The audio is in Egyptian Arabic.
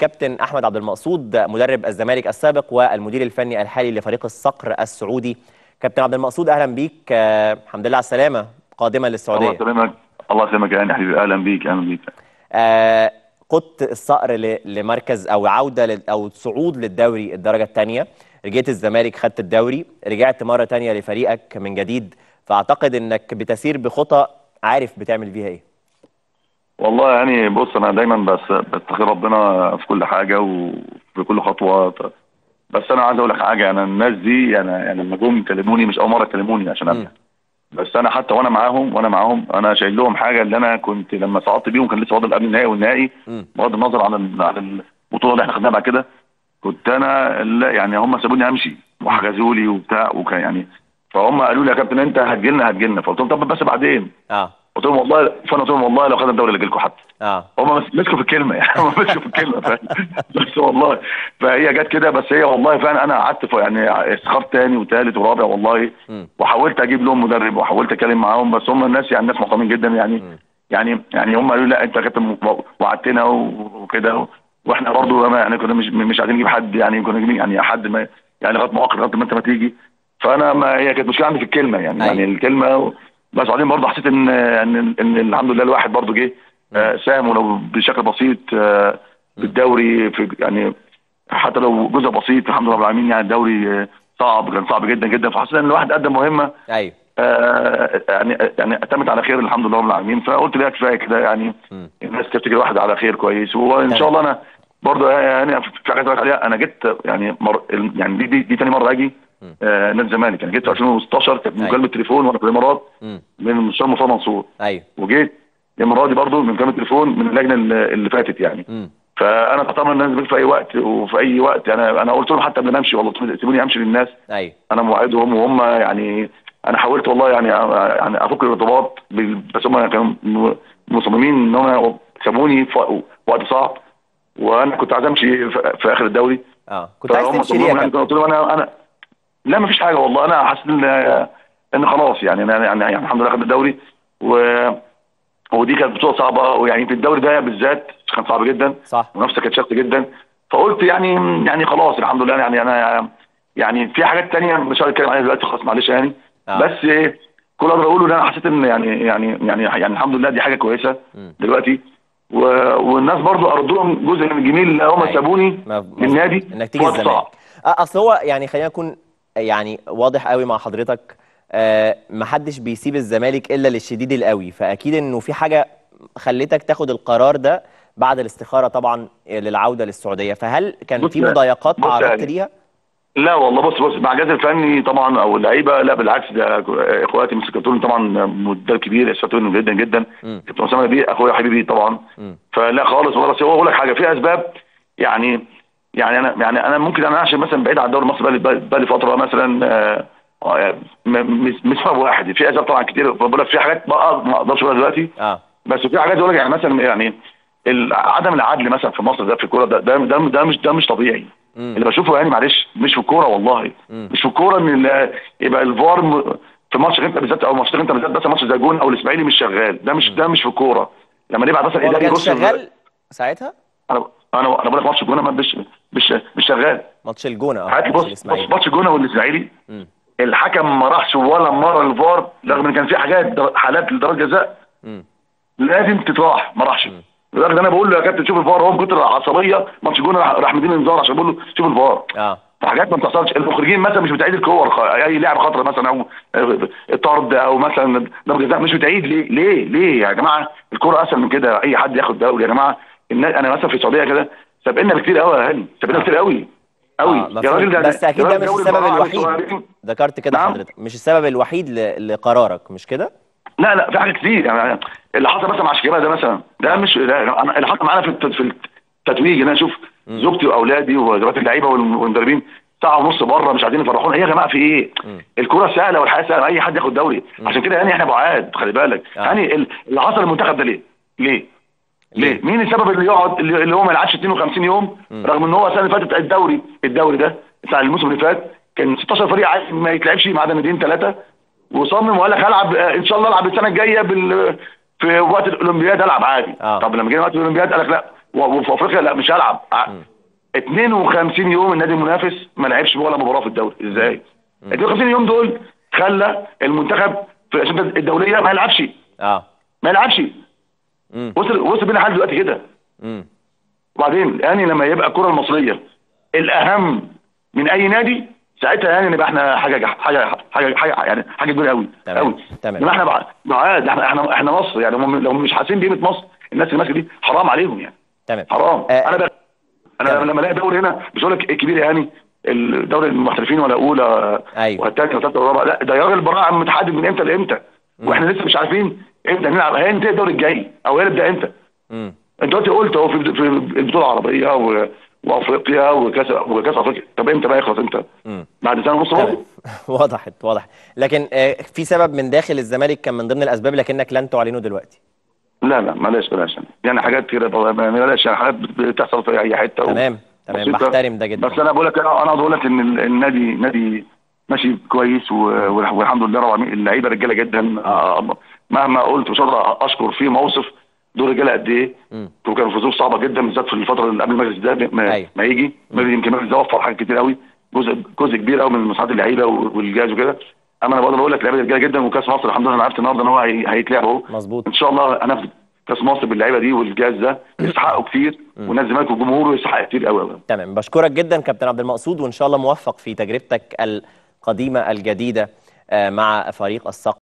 الكابتن احمد عبد المقصود مدرب الزمالك السابق والمدير الفني الحالي لفريق الصقر السعودي كابتن عبد المقصود اهلا بيك آه، الحمد لله على السلامه قادما الله للسعوديه يسلمك الله يسلمك يا حبيبي اهلا بيك اهلا بيك آه، قدت الصقر ل- لمركز او عوده لل- او صعود للدوري الدرجه الثانيه رجعت الزمالك خدت الدوري رجعت مره ثانيه لفريقك من جديد فاعتقد انك بتسير بخطى عارف بتعمل فيها ايه والله يعني بص انا دايما بس بتخير ربنا في كل حاجه وفي كل خطوه بس انا عايز اقول لك حاجه انا الناس دي يعني يعني لما جم كلموني مش اول مره كلموني عشان مم. ابدا بس انا حتى وانا معاهم وانا معاهم انا شايل لهم حاجه اللي انا كنت لما صعدت بيهم كان لسه فاضل قبل النهائي والنهائي مم. بغض النظر عن ال- عن البطوله اللي احنا خدناها بعد كده كنت انا لا يعني هم سابوني امشي وحجزوا لي وبتاع وكان يعني فهم قالوا لي يا كابتن انت هتجيلنا هتجيلنا فقلت لهم طب بس بعدين اه قلت لهم والله فانا قلت لهم والله لو خدنا الدوري اللي لكم حتى اه هم بس مسكوا في الكلمه يعني هم مسكوا في الكلمه ف... بس والله فهي جت كده بس هي والله فعلا انا قعدت ف- يعني استخرت تاني وتالت ورابع والله مم. وحاولت اجيب لهم مدرب وحاولت اتكلم معاهم بس هم الناس يعني ناس محترمين جدا يعني مم. يعني يعني هم قالوا لي لا انت يا كابتن وعدتنا و- وكده واحنا برضو ما- يعني كنا مش مش عايزين نجيب حد يعني كنا نجيب يعني حد ما يعني لغايه مؤقت لغايه ما انت ما تيجي فانا ما هي كانت مشكله عندي في الكلمه يعني أيوة. يعني الكلمه و- بس بعدين برضه حسيت ان ان ان الحمد لله الواحد برضه جه آه، ساهم ولو بشكل بسيط آه، بالدوري في يعني حتى لو جزء بسيط الحمد لله رب العالمين يعني الدوري آه، صعب كان صعب جدا جدا فحسيت ان الواحد قدم مهمه ايوه آه، يعني يعني اتمت على خير الحمد لله رب العالمين فقلت لا كفايه كده يعني مم. الناس تفتكر واحد على خير كويس وان تمام. شاء الله انا برضه يعني في حاجات أقولك عليها انا جيت يعني مر يعني دي دي, دي تاني مره اجي مم. آه نادي الزمالك انا جيت في 2016 كانت أيوة. مكالمه تليفون وانا في الامارات مم. من المستشار مصطفى منصور ايوه وجيت المره دي برضه من مكالمه تليفون من اللجنه اللي اللي فاتت يعني مم. فانا تحت امر الناس في اي وقت وفي اي وقت انا انا قلت لهم حتى قبل ما امشي والله قلت لهم سيبوني امشي للناس ايوه انا موعدهم وهم يعني انا حاولت والله يعني يعني افك الارتباط بال- بس هم كانوا م- مصممين ان هم سابوني في وق- وقت صعب وانا كنت عايز امشي في في اخر الدوري اه كنت عايز فهم تمشي ليه يا صمموا يعني كابتن قلت لهم انا انا لا ما فيش حاجه والله انا حاسس ان ان خلاص يعني انا يعني, يعني الحمد لله خدنا الدوري و ودي كانت بطوله صعبه ويعني في الدوري ده بالذات كان صعب جدا صح منافسه كانت شرسه جدا فقلت يعني يعني خلاص الحمد لله يعني انا يعني في حاجات تانية مش هتكلم عليها دلوقتي خلاص معلش يعني آه. بس إيه، كل اللي اقدر اقوله ان انا حسيت ان يعني يعني يعني يعني الحمد لله دي حاجه كويسه مم. دلوقتي و... والناس برضو اردوا لهم جزء من الجميل اللي هم أيوة. سابوني ما- من النادي انك في تيجي وقت الزمالك صعب. آه، اصل هو يعني خلينا نكون يعني واضح قوي مع حضرتك آه، محدش بيسيب الزمالك الا للشديد القوي فاكيد انه في حاجه خلتك تاخد القرار ده بعد الاستخاره طبعا للعوده للسعوديه فهل كان بص في يا- مضايقات بص تعرضت يعني- ليها؟ لا والله بص بص مع الجهاز الفني طبعا او اللعيبه لا بالعكس ده اخواتي مستر كابتن طبعا مدرب كبير استفدت منه جدا جدا مم. كابتن اسامه بيه اخويا حبيبي طبعا مم. فلا خالص ولا هو اقول لك حاجه في اسباب يعني يعني انا يعني انا ممكن انا عشان مثلا بعيد عن الدوري المصري بقالي بقالي فتره مثلا آه، آه، م- مش مش سبب واحد في اسباب طبعا كتير بقول لك في حاجات بقى ما اقدرش اقولها دلوقتي اه بس في حاجات يقول لك يعني مثلا يعني ال- عدم العدل مثلا في مصر ده في الكوره ده ده ده, ده مش ده مش طبيعي مم. اللي بشوفه يعني معلش مش في الكوره والله مم. مش في الكوره ان ال- يبقى الفار م- في ماتش انت بالذات او ماتش انت بالذات بس ماتش زي الجون او الاسماعيلي مش شغال ده مش ده مش في الكوره لما نبعت مثلا هو ما إداري كانش يبص- شغال ساعتها؟ انا انا انا بقول لك ماتش الجونه ما- مش مش مش شغال ماتش الجونه اه هات لي ماتش بص بص الاسماعيلي ماتش الجونه والاسماعيلي مم. الحكم ما راحش ولا مره الفار رغم ان كان في حاجات در- حالات لضربات جزاء مم. لازم تتراح ما راحش لدرجه ان انا بقول له يا كابتن شوف الفار هو من كتر العصبيه ماتش الجونه راح راح مديني انذار عشان بقول له شوف الفار اه حاجات ما بتحصلش المخرجين مثلا مش بتعيد الكور خ- اي لاعب خطر مثلا او آه، طرد او مثلا ضربه جزاء مش بتعيد ليه ليه ليه يا جماعه الكوره اسهل من كده اي حد ياخد دوري يا جماعه النا- انا مثلا في السعوديه كده سابقنا بكتير قوي يا هاني سابقنا كتير قوي قوي آه، مفهوم. بس اكيد ده مش السبب الوحيد ذكرت كده نعم. حضرتك مش السبب الوحيد ل- لقرارك مش كده؟ لا لا في حاجات كتير يعني اللي حصل مثلا مع شيكابالا ده مثلا ده مش ده أنا- اللي حصل معانا في الت- في التتويج ان انا اشوف زوجتي واولادي ودلوقتي اللعيبه والم- والمدربين ساعه ونص بره مش عايزين يفرحونا ايه يا جماعه في ايه؟ الكوره سهله والحياه سهله اي حد ياخد دوري عشان كده يعني احنا بعاد خلي بالك آه. يعني ال- اللي حصل المنتخب ده ليه؟ ليه؟ ليه؟ مين السبب اللي يقعد اللي اللي هو ما يلعبش 52 يوم رغم ان هو السنه اللي فاتت الدوري الدوري ده بتاع الموسم اللي فات كان 16 فريق عايز ما يتلعبش ما عدا ناديين ثلاثه وصمم وقال لك هلعب آه، ان شاء الله العب السنه الجايه بال في وقت الاولمبياد العب عادي آه. طب لما جينا وقت الاولمبياد قال لك لا و- وفي افريقيا لا مش هلعب ع- 52 يوم النادي المنافس ما لعبش ولا مباراه في الدوري ازاي 52 يوم دول خلى المنتخب في الاشواط الدوليه ما يلعبش اه ما يلعبش مم. وصل وصل بينا حد دلوقتي كده مم. وبعدين يعني لما يبقى الكره المصريه الاهم من اي نادي ساعتها يعني نبقى احنا حاجه حاجه حاجه حاجه يعني حاجه كبيره قوي تمام، قوي تمام. انما احنا بع- بعاد احنا احنا احنا مصر يعني هم لو مش حاسين بقيمه مصر الناس اللي ماسكه دي حرام عليهم يعني تمام حرام آه، انا بقى انا تمام. لما الاقي دوري هنا مش هقول لك كبير يعني الدوري المحترفين ولا اولى أيوة. والثاني والثالث والرابع لا ده يا راجل البراعه متحدد من امتى لامتى واحنا لسه مش عارفين امتى نلعب هينتهي الدوري الجاي او هيبدا امتى مم. انت دلوقتي قلت اهو في في البطوله العربيه و... وافريقيا وكاس وكاس افريقيا طب امتى بقى يخلص امتى؟ مم. بعد سنه ونص تمام برضه وضحت وضح لكن آه، في سبب من داخل الزمالك كان من ضمن الاسباب لكنك لن تعلنه دلوقتي لا لا بلاش بلاش يعني حاجات كده بقى- بلاش يعني حاجات بتحصل في اي حته و- تمام تمام بسيطة. بحترم ده جدا بس انا بقول لك انا انا بقول لك ان ال- النادي نادي ماشي كويس و- والحمد لله رب العالمين اللعيبه رجاله جدا آه، مهما قلت مش هقدر اشكر فيهم اوصف دول رجاله قد ايه مم. وكانوا في ظروف صعبه جدا بالذات في الفتره اللي قبل المجلس ده ما, أيوة. ما يجي يمكن المجلس ده وفر حاجات كتير قوي جزء جزء كبير قوي من مساعده اللعيبه والجهاز وكده اما انا بقدر اقول لك اللعيبه رجاله جدا وكاس مصر الحمد لله انا عرفت النهارده ان هو هي- هيتلعب اهو مظبوط ان شاء الله انا في كاس مصر باللعيبه دي والجهاز ده يستحقوا كتير ونادي الزمالك وجمهوره يستحق كتير قوي قوي تمام بشكرك جدا كابتن عبد المقصود وان شاء الله موفق في تجربتك القديمه الجديده آه، مع فريق الصقر